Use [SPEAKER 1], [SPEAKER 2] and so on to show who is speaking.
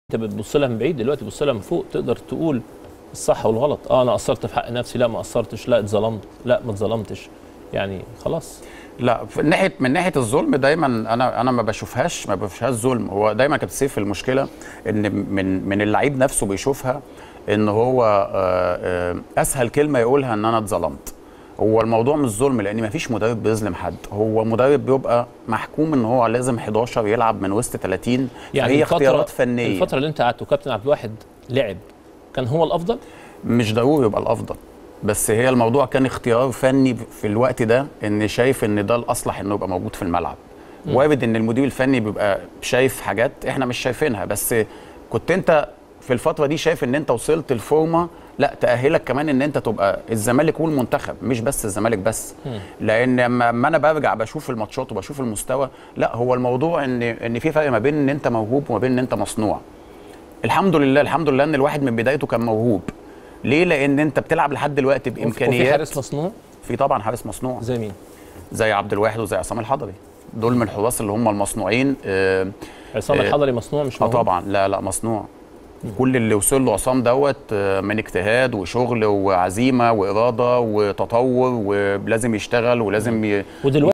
[SPEAKER 1] انت بتبص لها من بعيد دلوقتي بتبص لها من فوق تقدر تقول الصح والغلط اه انا قصرت في حق نفسي لا ما قصرتش لا اتظلمت لا ما اتظلمتش يعني خلاص
[SPEAKER 2] لا في ناحيه من ناحيه الظلم دايما انا انا ما بشوفهاش ما بشوفهاش ظلم هو دايما كابتن سيف المشكله ان من من اللعيب نفسه بيشوفها ان هو آه، آه، اسهل كلمه يقولها ان انا اتظلمت هو الموضوع مش ظلم لان مفيش مدرب بيظلم حد هو مدرب بيبقى محكوم ان هو لازم 11 يلعب من وسط 30
[SPEAKER 1] يعني
[SPEAKER 2] هي
[SPEAKER 1] الفترة-
[SPEAKER 2] اختيارات فنيه
[SPEAKER 1] الفتره اللي انت قعدت وكابتن عبد الواحد لعب كان هو الافضل
[SPEAKER 2] مش ضروري يبقى الافضل بس هي الموضوع كان اختيار فني في الوقت ده ان شايف ان ده الاصلح انه يبقى موجود في الملعب وارد ان المدير الفني بيبقى شايف حاجات احنا مش شايفينها بس كنت انت في الفتره دي شايف ان انت وصلت الفورمه لا تاهلك كمان ان انت تبقى الزمالك والمنتخب مش بس الزمالك بس لان لما لما انا برجع بشوف الماتشات وبشوف المستوى لا هو الموضوع ان ان في فرق ما بين ان انت موهوب وما بين ان انت مصنوع الحمد لله الحمد لله ان الواحد من بدايته كان موهوب ليه لان انت بتلعب لحد دلوقتي
[SPEAKER 1] وفي
[SPEAKER 2] بامكانيات
[SPEAKER 1] حارس مصنوع
[SPEAKER 2] في طبعا حارس مصنوع
[SPEAKER 1] زي مين
[SPEAKER 2] زي عبد الواحد وزي عصام الحضري دول من الحراس اللي هم المصنوعين اه
[SPEAKER 1] عصام
[SPEAKER 2] آه،
[SPEAKER 1] الحضري مصنوع مش
[SPEAKER 2] آه
[SPEAKER 1] موهوب
[SPEAKER 2] طبعا لا لا مصنوع كل اللي وصل له عصام دوت آه، من اجتهاد وشغل وعزيمه واراده وتطور ولازم يشتغل ولازم ي...
[SPEAKER 1] ودلوقتي